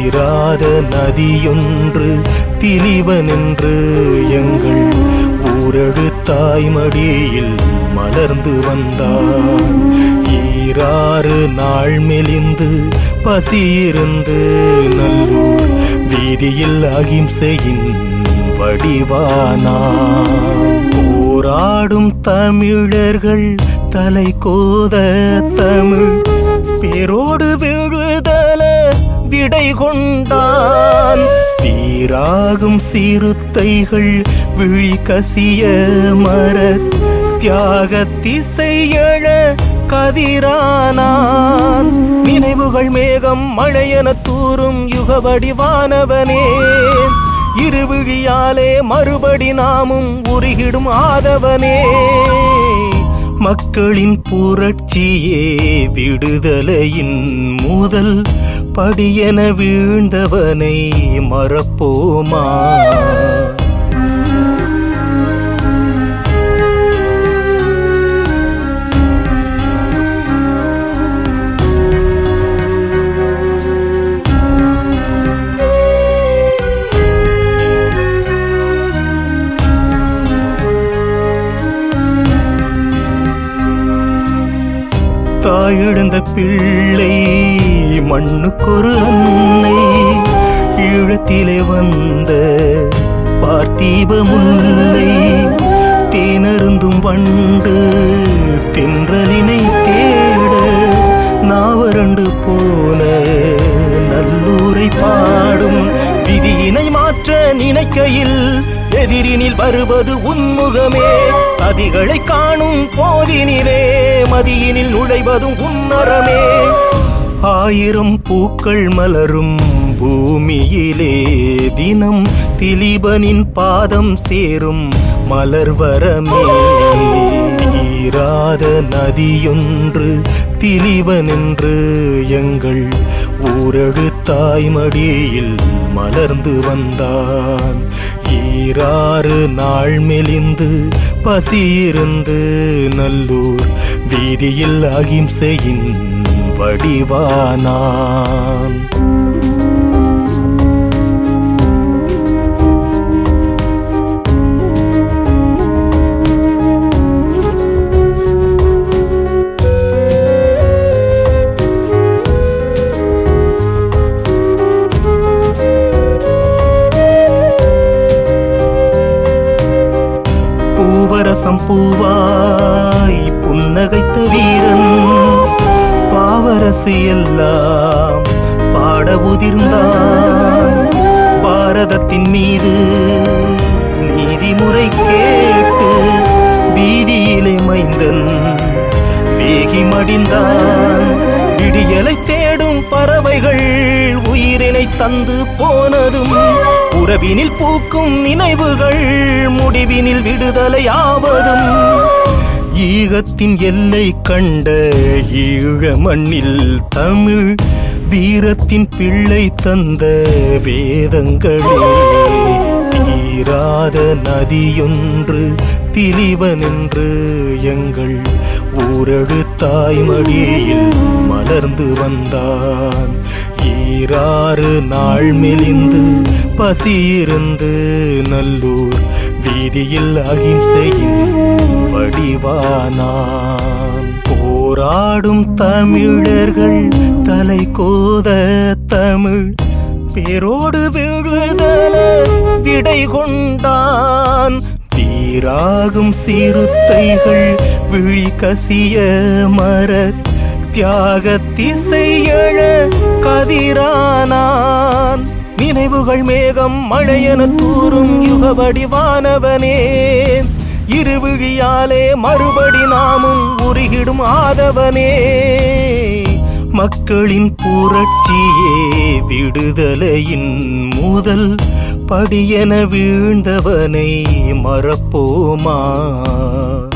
ஈராத நதியொன்று திலிவனென்று எங்கள் ஊரழு தாய்மடியில் மலர்ந்து வந்தார் ஈராறு நாள் மெலிந்து பசியிருந்து நல்லூர் வீதியில் அகிம்சையின் வடிவானான் போராடும் தமிழர்கள் தலை கோத தமிழ் பேரோடு விழுதல விடை கொண்டான் வீராகும் சிறுத்தைகள் விழி கசிய மர தியாக திசையழ கதிரானான் நினைவுகள் மேகம் மழையென தூரும் யுக வடிவானவனே இருவிழியாலே மறுபடி நாமும் உருகிடும் ஆதவனே மக்களின் புரட்சியே விடுதலையின் முதல் படியென வீழ்ந்தவனை மறப்போமா தாயெழுந்த பிள்ளை மண்ணுக்கொரு அன்னை ஈழத்திலே வந்த பார்த்தீப முல்லை தேனருந்தும் வண்டு தென்றலினை தேட நாவரண்டு போன நல்லூரை பாடும் விதியினை மாற்ற நினைக்கையில் எதிரினில் வருவது உன்முகமே சதிகளை காணும் போதினிலே மதியினில் நுழைவதும் உன்னரமே ஆயிரம் பூக்கள் மலரும் பூமியிலே தினம் திலீபனின் பாதம் சேரும் மலர்வரமே ஈராத நதியொன்று திலீபனென்று எங்கள் ஊரழு தாய்மடியில் மலர்ந்து வந்தான் ஈராறு நாள் மெலிந்து பசியிருந்து நல்லூர் வீதியில் அகிம்சையின் வடிவானான் பூவரசம் பூவாய் புன்னகைத்த வீரன் பாவரசு எல்லாம் பாட உதிர்ந்தான் பாரதத்தின் மீது நீதிமுறை கேட்டு வீதியிலே மைந்தன் வேகி மடிந்தான் விடியலை தேடும் பறவைகள் உயிரினை தந்து போனதும் உறவினில் பூக்கும் நினைவுகள் முடிவினில் விடுதலை ஆவதும் ஈகத்தின் எல்லை கண்ட ஈழ மண்ணில் தமிழ் வீரத்தின் பிள்ளை தந்த வேதங்களே ஈராத நதியொன்று திலிவனென்று எங்கள் ஊரழு தாய்மடியில் மலர்ந்து வந்தான் ஈராறு நாள் மெலிந்து பசியிருந்து நல்லூர் வீதியில் அகிம்சையின் வடிவானான் போராடும் தமிழர்கள் தலை கோத தமிழ் பேரோடு விழுதல விடை கொண்டான் வீராகும் சிறுத்தைகள் விழி கசிய மர தியாக திசையழ கதிரானான் நினைவுகள் மேகம் மழையென தூரும் யுக வடிவானவனே இருவிழியாலே மறுபடி நாமும் உருகிடும் ஆதவனே மக்களின் புரட்சியே விடுதலையின் முதல் படியென வீழ்ந்தவனை மறப்போமா